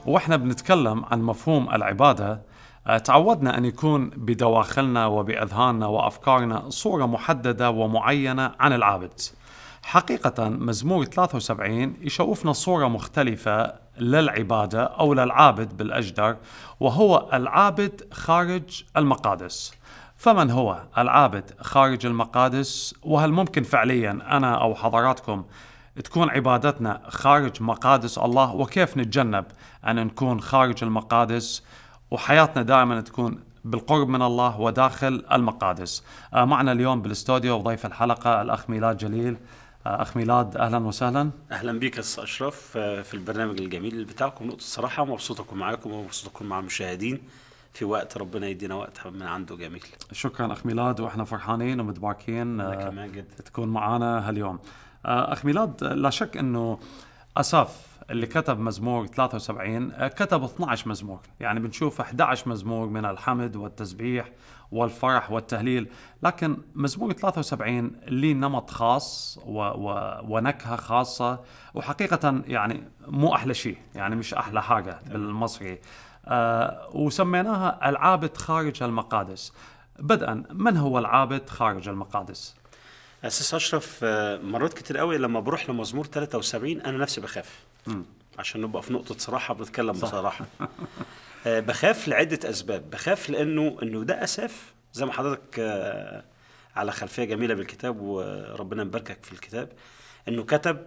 واحنا بنتكلم عن مفهوم العباده آه، تعودنا ان يكون بدواخلنا وباذهاننا وافكارنا صوره محدده ومعينه عن العابد. حقيقة مزمور 73 يشوفنا صورة مختلفة للعبادة أو للعابد بالأجدر وهو العابد خارج المقادس فمن هو العابد خارج المقادس وهل ممكن فعليا أنا أو حضراتكم تكون عبادتنا خارج مقادس الله وكيف نتجنب أن نكون خارج المقادس وحياتنا دائما تكون بالقرب من الله وداخل المقادس آه، معنا اليوم بالاستوديو ضيف الحلقة الأخ ميلاد جليل آه، أخ ميلاد أهلا وسهلا اهلا بيك يا استاذ اشرف آه، في البرنامج الجميل بتاعكم نقطه الصراحه مبسوط اكون معاكم ومبسوط اكون مع المشاهدين في وقت ربنا يدينا وقت من عنده جميل شكرا أخ ميلاد وإحنا فرحانين ومتباركين انا آه، كمان جدا تكون معنا هاليوم آه، أخ ميلاد لا شك أنه أساف اللي كتب مزمور 73 آه، كتب 12 مزمور يعني بنشوف 11 مزمور من الحمد والتسبيح والفرح والتهليل لكن مزمور 73 ليه نمط خاص و و ونكهة خاصة وحقيقة يعني مو أحلى شيء يعني مش أحلى حاجة بالمصري آه وسميناها العابد خارج المقادس بدءا من هو العابد خارج المقادس اساس اشرف آه، مرات كتير قوي لما بروح لمزمور 73 انا نفسي بخاف مم. عشان نبقى في نقطه صراحه بنتكلم بصراحه آه، بخاف لعده اسباب بخاف لانه انه ده اساف زي ما حضرتك آه، على خلفيه جميله بالكتاب وربنا يباركك في الكتاب انه كتب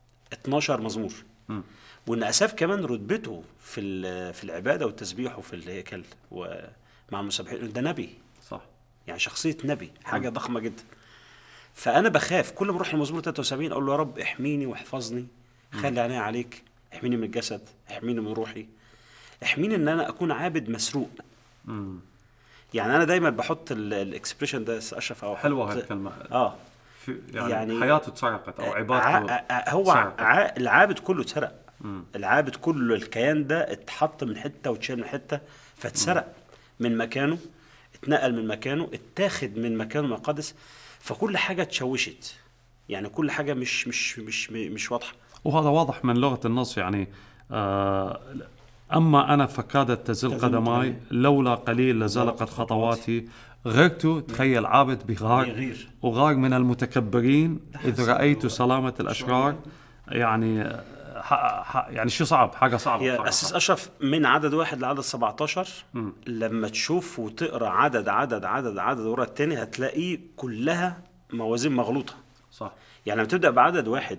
12 مزمور مم. وان اساف كمان رتبته في ال- في العباده والتسبيح وفي الهيكل ومع المسبحين ده نبي صح يعني شخصيه نبي حاجه ضخمه جدا فانا بخاف كل ما اروح لمزمور 73 اقول له يا رب احميني واحفظني خلي عيني عليك احميني من الجسد احميني من روحي احميني ان انا اكون عابد مسروق مم. يعني انا دايما بحط الاكسبريشن ده يا اشرف او حلوة أحط- هالكلمة اه في يعني, يعني- حياته اتسرقت او ع- عبادته ع- هو اتسرقت. ع- العابد كله اتسرق مم. العابد كله الكيان ده اتحط من حته واتشال من حته فاتسرق من مكانه اتنقل من مكانه اتاخد من مكانه المقدس فكل حاجه اتشوشت يعني كل حاجه مش مش مش مش واضحه وهذا واضح من لغة النص يعني آه أما أنا فكادت تزل تزل قدماي قدماي. لولا قليل لزلقت خطواتي غرت تخيل عابد بغار يغير. وغار من المتكبرين إذ رأيت سلامة الأشرار يعني آه، ح- ح- يعني شيء صعب حاجة صعبة هي بصراحة. اساس اشرف من عدد واحد لعدد 17 مم. لما تشوف وتقرا عدد عدد عدد عدد ورا التاني هتلاقيه كلها موازين مغلوطه صح يعني لما تبدا بعدد واحد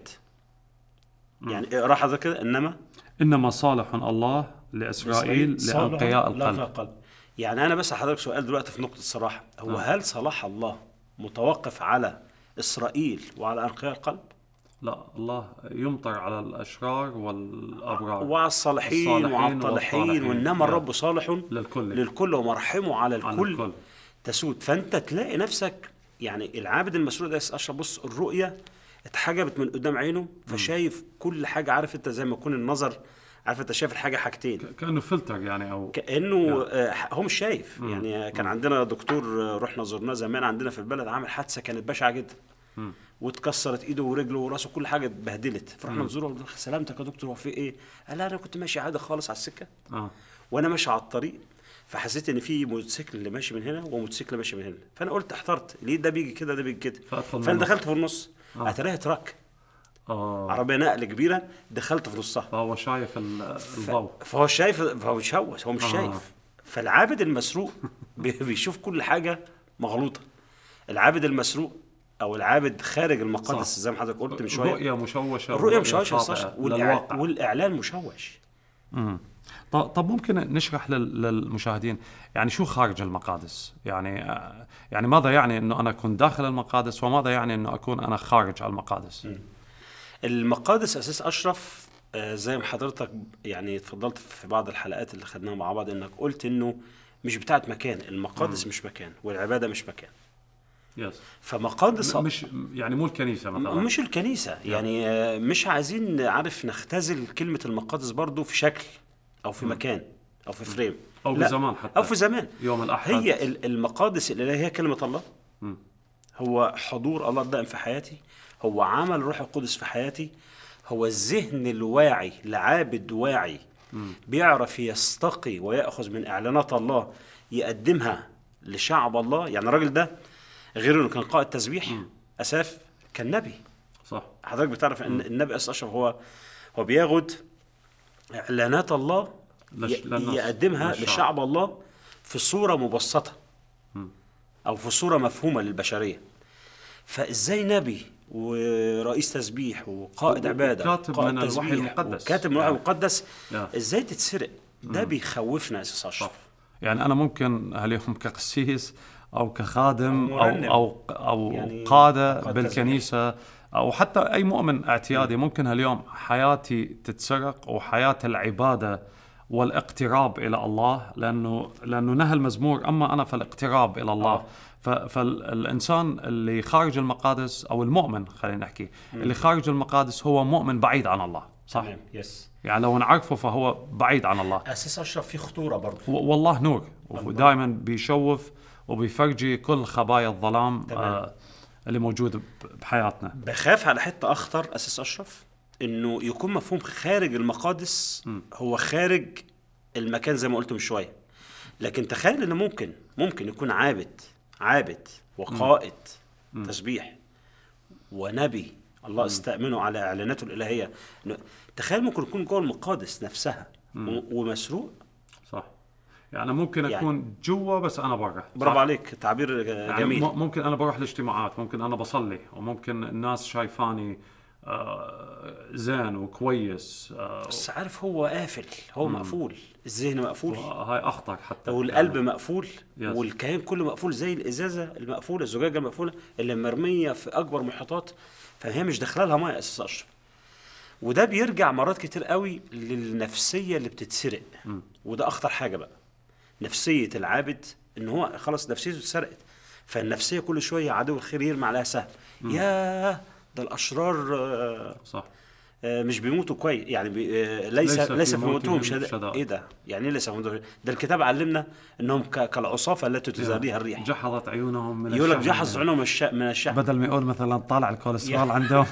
يعني اقرا حضرتك كده انما إنما صالح الله لإسرائيل لأنقياء القلب القلب يعني انا بس حضرتك سؤال دلوقتي في نقطه الصراحه هو آه. هل صلاح الله متوقف على اسرائيل وعلى انقياء القلب لا الله يمطر على الأشرار والأبرار وعلى الصالحين الصالحين وعلى الطالحين والطالحين. وانما يا. الرب صالح للكل للكل ومرحمه على على الكل, الكل تسود فانت تلاقي نفسك يعني العابد المسروق ده يا اشرف بص الرؤيه اتحجبت من قدام عينه فشايف كل حاجه عارف انت زي ما يكون النظر عارف انت شايف الحاجه حاجتين كأنه فلتر يعني أو كانه آه، هو مش شايف يعني كان عندنا دكتور آه، رحنا زرناه زمان عندنا في البلد عامل حادثه كانت بشعه جدا مم. واتكسرت ايده ورجله وراسه كل حاجه اتبهدلت فرحنا نزوره قلنا له سلامتك يا دكتور هو في ايه؟ قال لا انا كنت ماشي عادي خالص على السكه آه. وانا ماشي على الطريق فحسيت ان في موتوسيكل اللي ماشي من هنا وموتوسيكل ماشي من هنا فانا قلت احترت ليه ده بيجي كده ده بيجي كده فأدخل فانا منه. دخلت في النص آه. اتلاقيها تراك آه. عربيه نقل كبيره دخلت في نصها فهو شايف ال- الضوء فهو شايف فهو مشوش هو مش آه. شايف فالعابد المسروق بي- بيشوف كل حاجه مغلوطه العابد المسروق او العابد خارج المقدس صح. زي ما حضرتك قلت من شويه الرؤية مشوشة الرؤيه والرؤية مشوشه خاطئة صح للواقع والاعلان مشوش مم. ط- طب ممكن نشرح لل- للمشاهدين يعني شو خارج المقادس يعني آه، يعني ماذا يعني انه انا اكون داخل المقادس وماذا يعني انه اكون انا خارج المقادس المقادس اساس اشرف آه، زي ما حضرتك يعني اتفضلت في بعض الحلقات اللي خدناها مع بعض انك قلت انه مش بتاعت مكان المقادس مش مكان والعباده مش مكان يس فمقادس مش يعني مو الكنيسة مثلا مش الكنيسة يعني آه، مش عايزين عارف نختزل كلمة المقدس برضو في شكل أو في مكان أو في فريم او لا، بزمان حتى أو في زمان يوم الاحد هي ال- المقادس الإلهية هي كلمة الله مم. هو حضور الله الدائم في حياتي هو عمل روح القدس في حياتي هو الذهن الواعي لعابد واعي بيعرف يستقي وياخذ من اعلانات الله يقدمها لشعب الله يعني الراجل ده غير انه كان قائد تسبيح اساف كان نبي صح حضرتك بتعرف ان النبي اساس اشرف هو هو بياخد اعلانات الله لش- ي- للناس، يقدمها للشعب. لشعب الله في صوره مبسطه او في صوره مفهومه للبشريه فازاي نبي ورئيس تسبيح وقائد و- عباده وكاتب وقائد من الوحي تسبيح المقدس. وكاتب من الوحي يعني. المقدس يا. ازاي تتسرق ده بيخوفنا اساس اشرف يعني انا ممكن اليوم كقسيس او كخادم أو او مرنم. او او يعني قاده قائد بالكنيسه او حتى اي مؤمن اعتيادي ممكن هاليوم حياتي تتسرق وحياه العباده والاقتراب الى الله لانه لانه نهى المزمور اما انا فالاقتراب الى الله آه. ف- فالانسان اللي خارج المقادس او المؤمن خلينا نحكي اللي خارج المقادس هو مؤمن بعيد عن الله صح تمام يس يعني لو نعرفه فهو بعيد عن الله اساس اشرف فيه خطوره برضه و- والله نور ودائما بيشوف وبيفرجي كل خبايا الظلام تمام. آه اللي موجود ب- بحياتنا بخاف على حته اخطر اساس اشرف انه يكون مفهوم خارج المقادس هو خارج المكان زي ما قلت من شويه لكن تخيل ان ممكن ممكن يكون عابد عابد وقائد تسبيح ونبي الله استأمنه على اعلاناته الالهيه إنه- تخيل ممكن يكون جوه المقادس نفسها و- ومسروق صح يعني ممكن يعني- اكون جوا بس انا برا برافو صح؟ عليك تعبير يعني جميل م- ممكن انا بروح الاجتماعات ممكن انا بصلي وممكن الناس شايفاني آه زين وكويس آه بس عارف هو قافل هو مقفول الذهن مقفول هاي اخطر حتى والقلب يعني مقفول يس. والكيان كله مقفول زي الازازه المقفوله الزجاجه المقفوله اللي مرميه في اكبر محيطات فهي مش داخله لها ميه اساس اشرب وده بيرجع مرات كتير قوي للنفسيه اللي بتتسرق وده اخطر حاجه بقى نفسيه العابد ان هو خلاص نفسيته اتسرقت فالنفسيه كل شويه عدو الخير يرمي عليها سهم ياه ده الاشرار آه، صح آه، مش بيموتوا كويس يعني بي آه، ليس ليس في ليس في موتهم موتهم شهادة شهادة. ايه ده يعني ايه ليس في موتهم ده الكتاب علمنا انهم ك- كالعصافه التي تزاريها الريح جحظت عيونهم من يقول لك الشهوة. جحظ عيونهم الش- من الشعب بدل ما يقول مثلا طالع الكوليسترول عندهم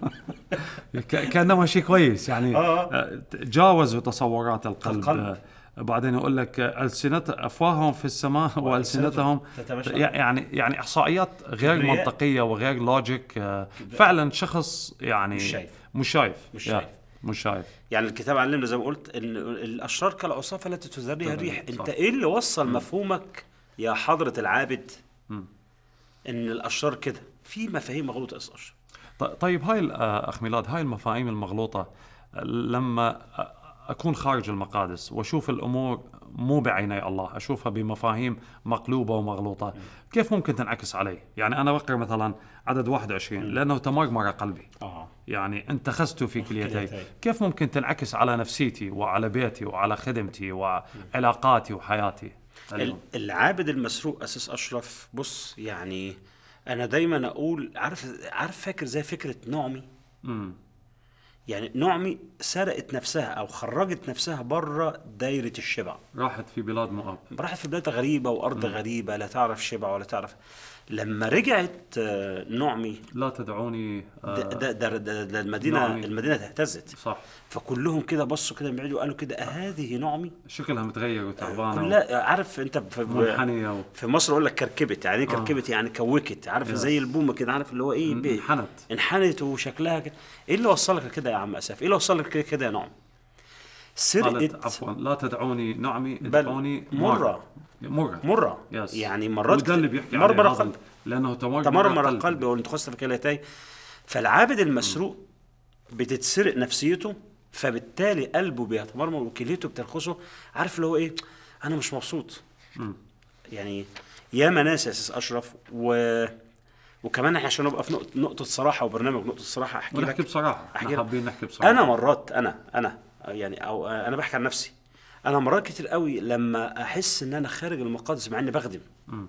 ك- كانه شيء كويس يعني آه. آه، تجاوزوا تصورات القلب, القلب. آه، بعدين يقول لك آه، السنت افواههم في السماء والسنتهم تتماشى. يعني يعني احصائيات غير كبرياء. منطقيه وغير لوجيك آه، فعلا شخص يعني مش شايف. مش شايف مش يا، شايف. مش شايف يعني الكتاب علمنا زي ما قلت ان الاشرار كالعصافه التي تزاريها تمام، الريح صح. انت ايه اللي وصل مفهومك يا حضره العابد ان الاشرار كده في مفاهيم مغلوطه اساس اشرف ط- طيب هاي ال- آه، اخ ميلاد هاي المفاهيم المغلوطه آه، لما آه، اكون خارج المقادس واشوف الامور مو بعيني الله اشوفها بمفاهيم مقلوبه ومغلوطه كيف ممكن تنعكس علي يعني انا بقرا مثلا عدد 21 لانه تمرمر قلبي اه يعني انتخست في كليتي كليتي. كيف ممكن تنعكس على نفسيتي وعلى بيتي وعلى خدمتي وعلاقاتي وحياتي اليوم العابد المسروق اساس اشرف بص يعني انا دايما اقول عارف عارف فاكر زي فكره نعمي امم يعني نعمي سرقت نفسها او خرجت نفسها بره دايره الشبع راحت في بلاد مؤاب راحت في بلاد غريبه وارض غريبه لا تعرف شبع ولا تعرف لما رجعت آه، نعمي لا تدعوني آه، ده, ده, ده, ده, ده المدينه نعمي. المدينه اهتزت صح فكلهم كده بصوا كده من بعيد وقالوا كده أهذه نعمي شكلها متغير وتعبانه كلها عارف انت في, منحنيه و... في مصر يقول لك كركبت يعني ايه كركبت يعني كوكت عارف يس. زي البومه كده عارف اللي هو ايه بي- انحنت انحنت وشكلها كده ايه اللي وصلك كده يا عم اسف ايه اللي وصلك كده كده يا نعم قالت سرقت عفوا لا تدعوني نعمي بل ادعوني مرة. مرة مره يس. يعني مرات وده اللي بيحكي مرمر عليه هذا قلب لانه تمرمر تمرمر قلب. القلب والانتخاص في كليتي فالعابد المسروق بتتسرق نفسيته فبالتالي قلبه بيتمرمر وكليته بترخصه عارف اللي هو ايه انا مش مبسوط يعني ياما ناس يا اساس اشرف و وكمان احنا عشان نبقى في نقطه نقطه صراحه وبرنامج نقطه صراحه احكي ونحكي لك بصراحه أحكي احنا لك. حابين نحكي بصراحه انا مرات انا انا يعني او انا بحكي عن نفسي انا مرات كتير قوي لما احس ان انا خارج المقدس مع اني بخدم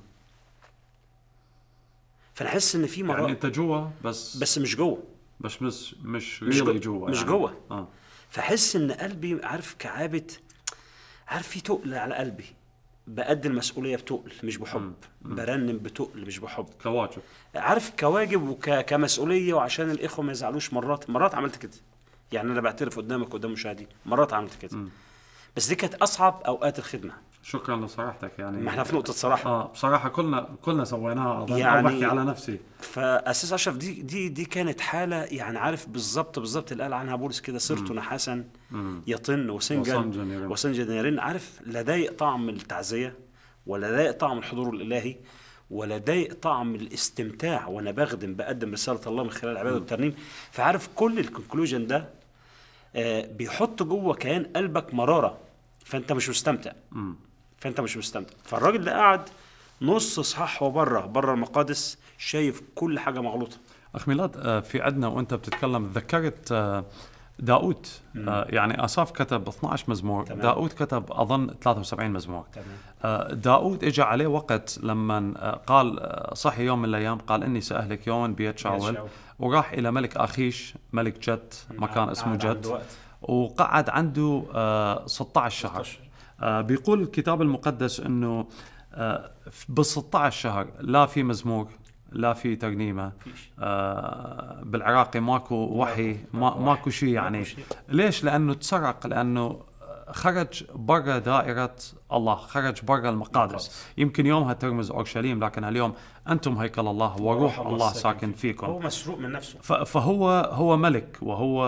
فانا احس ان في مرات يعني انت جوا بس بس بس مش جوه مش مش مش مش ريلي جو- جوا مش يعني. جوا. اه فاحس ان قلبي عارف كعابد عارف في تقل على قلبي بأدي المسؤولية بتقل مش بحب برنم بتقل مش بحب كواجب عارف كواجب وكمسؤولية وعشان الإخوة ما يزعلوش مرات مرات عملت كده يعني أنا بعترف قدامك قدام مشاهدي مرات عملت كده بس دي كانت اصعب اوقات الخدمه شكرا لصراحتك يعني ما احنا في نقطه صراحه اه بصراحه كلنا كلنا سويناها اظن يعني- يعني بحكي على نفسي فاساس اشرف دي دي دي كانت حاله يعني عارف بالظبط بالظبط اللي قال عنها بولس كده صرت نحاسا يطن وسنجا وصنجا يرن. وسنجا يرن عارف لا ضايق طعم التعزيه ولا ضايق طعم الحضور الالهي ولا ضايق طعم الاستمتاع وانا بخدم بقدم رساله الله من خلال العباده والترنيم فعارف كل الكونكلوجن ده آه بيحط جوه كيان قلبك مراره فانت مش مستمتع فانت مش مستمتع فالراجل ده قاعد نص صحاح وبره بره المقادس شايف كل حاجه مغلوطه اخ ميلاد آه، في عندنا وانت بتتكلم ذكرت آه، داود آه، يعني اساف كتب 12 مزمور تمام. داود كتب اظن 73 مزمور تمام. آه، داود اجى عليه وقت لما آه، قال آه، صحي يوم من الايام قال اني ساهلك يوما بيد شاول شاول. وراح الى ملك اخيش ملك جت مكان اسمه قعد عنده جت وقت. وقعد عنده آه 16 شهر 16. آه بيقول الكتاب المقدس انه آه بال 16 شهر لا في مزمور لا في ترنيمه فيش. آه بالعراقي ماكو وحي ما ماكو ماكو وحي. شيء يعني ماكو شيء. ليش لانه تسرق لانه خرج برا دائرة الله خرج برا المقادس المقادس. يمكن يومها ترمز أورشليم لكن اليوم أنتم هيكل الله وروح الله ساكن فيكم هو مسروق من نفسه ف- فهو هو ملك وهو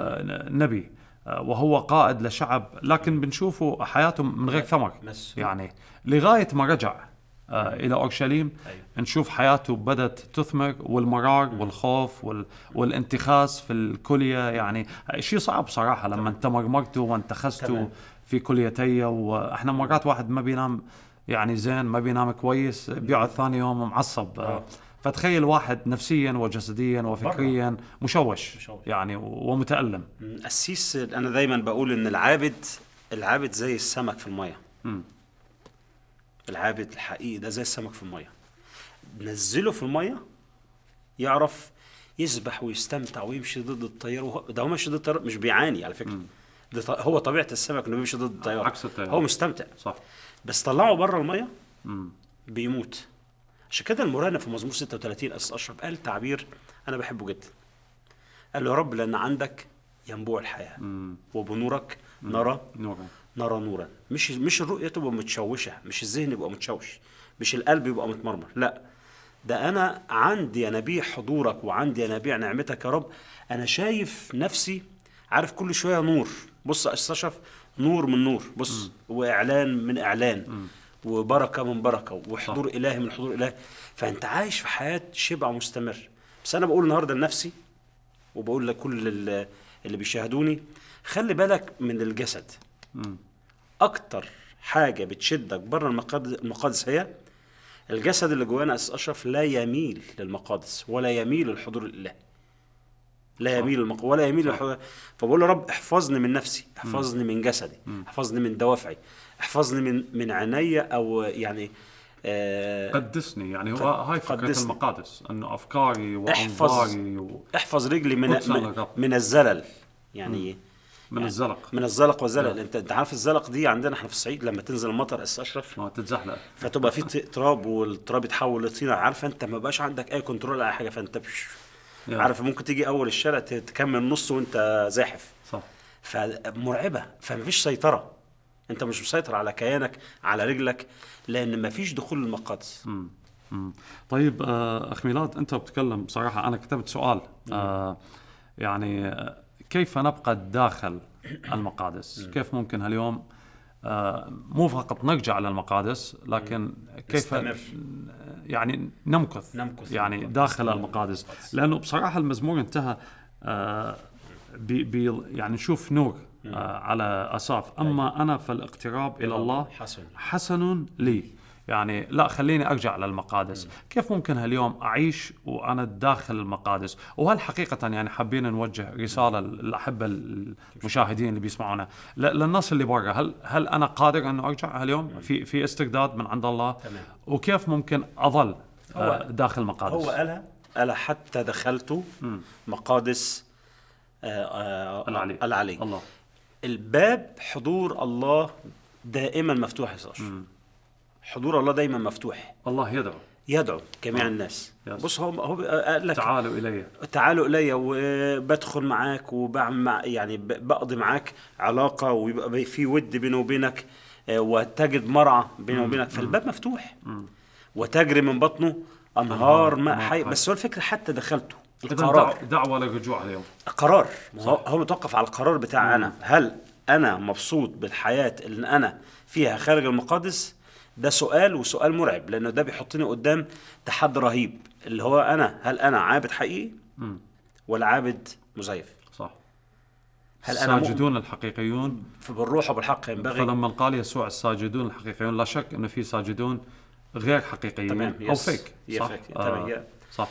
نبي آه، وهو قائد لشعب لكن بنشوفه حياته من غير ثمر مسروق. يعني لغايه ما رجع آه، الى اورشليم أيوة. نشوف حياته بدات تثمر والمرار والخوف وال والانتخاس في الكليه يعني شيء صعب صراحه لما انت مرمرته وانتخسته تمام. في كليتي واحنا مرات واحد ما بينام يعني زين ما بينام كويس بيقعد ثاني يوم معصب آه، آه. فتخيل واحد نفسيا وجسديا وفكريا مشوش, مشوش. يعني ومتألم السيس انا دايما بقول ان العابد العابد زي السمك في الميه مم. العابد الحقيقي ده زي السمك في الميه نزله في الميه يعرف يسبح ويستمتع ويمشي ضد التيار وهو ده هو ماشي ضد التيار مش بيعاني على فكره ده ط- هو طبيعه السمك انه بيمشي ضد التيار عكس التيار. هو مستمتع صح بس طلعه بره الميه مم. بيموت عشان كده المرنم في مزمور 36 أساس أشرف قال تعبير أنا بحبه جدا قال له يا رب لأن عندك ينبوع الحياة مم. وبنورك نرى نورا نرى نورا مش مش الرؤية تبقى متشوشة مش الذهن يبقى متشوش مش القلب يبقى متمرمر لا ده أنا عندي ينابيع حضورك وعندي ينابيع نعمتك يا رب أنا شايف نفسي عارف كل شوية نور بص يا أستاذ أشرف نور من نور بص وإعلان من إعلان وبركة من بركة وحضور إلهي من حضور إلهي فأنت عايش في حياة شبع مستمر بس أنا بقول النهاردة لنفسي وبقول لكل ال- اللي بيشاهدوني خلي بالك من الجسد مم. اكتر حاجه بتشدك بره المقاد- المقادس هي الجسد اللي جوانا اساس اشرف لا يميل للمقادس ولا يميل للحضور الالهي لا يميل للمق... ولا يميل للحضور فبقول يا رب احفظني من نفسي احفظني من جسدي احفظني من دوافعي احفظني من من عينيا او يعني آه قدسني يعني هو قد- هاي فكرة قدسني. المقادس انه افكاري احفظ وانظاري و- احفظ رجلي من قدسا من, للرب. من الزلل يعني من الزلق من الزلق والزلل نعم. انت انت عارف الزلق دي عندنا احنا في الصعيد لما تنزل المطر اساس اشرف ما تتزحلق فتبقى في ت- تراب والتراب يتحول لطينه عارف انت ما بقاش عندك اي كنترول على حاجه فانت بش يا. عارف ممكن تيجي اول الشارع ت- تكمل نص وانت زاحف صح فمرعبه فمفيش سيطره انت مش مسيطر على كيانك على رجلك لان مفيش دخول للمقادس مم. مم. طيب آه، اخ ميلاد انت بتتكلم بصراحه انا كتبت سؤال آه يعني آه، كيف نبقى داخل المقادس؟ كيف ممكن هاليوم آه مو فقط نرجع للمقادس لكن كيف نستمر. يعني نمكث نمكث في يعني المقادس. داخل المقادس لانه بصراحه المزمور انتهى آه بي بي يعني نشوف نور آه على اساف اما انا فالاقتراب الى الله حسن حسن لي يعني لا خليني ارجع للمقادس كيف ممكن هاليوم اعيش وانا داخل المقادس وهل حقيقه يعني حابين نوجه رساله للاحبه المشاهدين اللي بيسمعونا ل- للناس اللي برا هل هل انا قادر انه ارجع هاليوم في في استرداد من عند الله تمام. وكيف ممكن اظل هو- آه، داخل المقادس هو قالها قالها حتى دخلت مقادس آه، آه، العلي العلي الله الباب حضور الله دائما مفتوح يا ساشا حضور الله دايما مفتوح الله يدعو يدعو جميع الناس يس. بص هو هو قال لك تعالوا الي تعالوا الي وبدخل معاك وبعمل مع يعني ب- بقضي معاك علاقه ويبقى بي- في ود بيني وبينك آه، وتجد مرعى بيني وبينك فالباب مفتوح وتجري من بطنه انهار ماء ماء حي حي. بس هو الفكره حتى دخلته اذا القرار دع- دعوه للرجوع اليوم قرار ما هو هو متوقف على القرار بتاع انا هل انا مبسوط بالحياه اللي انا فيها خارج المقادس ده سؤال وسؤال مرعب لانه ده بيحطني قدام تحدي رهيب اللي هو انا هل انا عابد حقيقي مم. ولا عابد مزيف صح هل أنا مؤمن؟ الساجدون الحقيقيون فبالروح وبالحق ينبغي فلما قال يسوع الساجدون الحقيقيون لا شك انه في ساجدون غير حقيقيين تمام او يس. فيك يا صح فيك. تمام يا. صح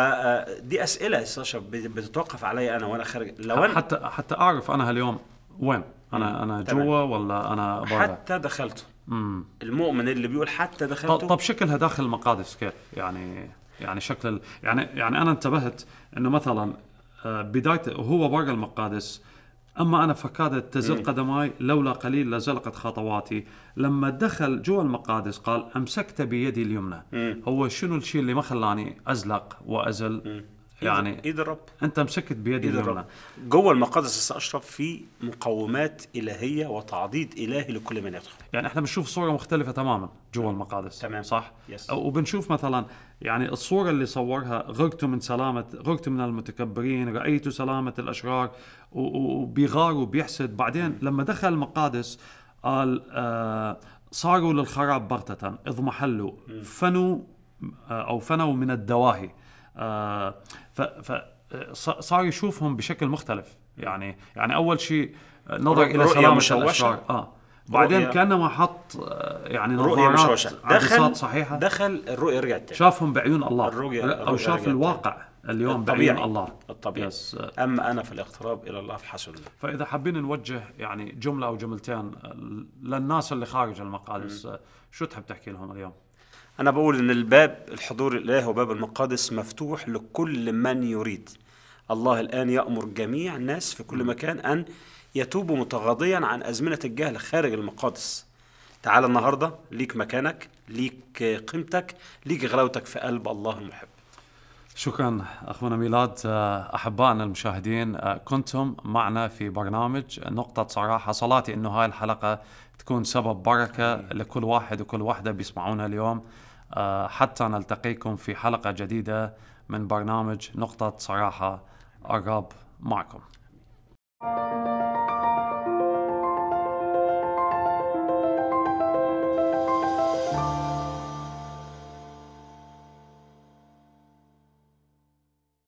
فدي اسئله يا استاذ أشرف بت- بتتوقف عليا انا وانا خارج لو انا حتى حتى اعرف انا هاليوم وين انا انا تمام. جوا ولا انا برا حتى دخلته مم. المؤمن اللي بيقول حتى طب, دخلته طب شكلها داخل المقادس كيف يعني يعني شكل ال... يعني يعني انا انتبهت انه مثلا آه، بدايه وهو برا المقادس اما انا فكادت تزل قدماي لولا قليل لزلقت خطواتي لما دخل جوا المقادس قال امسكت بيدي اليمنى هو شنو الشيء اللي ما خلاني ازلق وازل يعني ايد الرب انت مسكت بيدي ايد اليمنى الرب جوه المقادس استاذ اشرف في مقومات الهيه وتعضيد الهي لكل من يدخل يعني احنا بنشوف صوره مختلفه تماما جوا المقادس تمام. صح يس. وبنشوف مثلا يعني الصوره اللي صورها غرت من سلامه غرت من المتكبرين رايت سلامه الاشرار و- و- وبيغار وبيحسد بعدين لما دخل المقادس قال آه صاروا للخراب بغتة اضمحلوا فنوا آه او فنوا من الدواهي آه ف ف ص- صار يشوفهم بشكل مختلف يعني يعني اول شيء آه، نظر الى رؤية سلامه مشوشة. الاشرار اه بعدين رؤية- كانما حط آه، يعني رؤيه نظارات مشوشه عدسات دخل صحيحه دخل الرؤيه رجعت تاني شافهم بعيون الله الرؤية- او الرؤية شاف رجعت الواقع اليوم الطبيعي. بعيون الله الطبيعي يس آه، اما انا في الاقتراب الى الله فحسن فاذا حابين نوجه يعني جمله او جملتين آه، للناس اللي خارج المقادس آه، شو تحب تحكي لهم اليوم؟ أنا بقول إن الباب الحضور الإلهي وباب المقدس مفتوح لكل من يريد. الله الآن يأمر جميع الناس في كل مكان أن يتوبوا متغاضيا عن أزمنة الجهل خارج المقادس. تعال النهارده ليك مكانك، ليك قيمتك، ليك غلاوتك في قلب الله المحب. شكرا اخونا ميلاد آه، احبائنا المشاهدين آه، كنتم معنا في برنامج نقطة صراحة صلاتي انه هاي الحلقة تكون سبب بركة لكل واحد وكل واحدة بيسمعونا اليوم آه، حتى نلتقيكم في حلقة جديدة من برنامج نقطة صراحة الرب معكم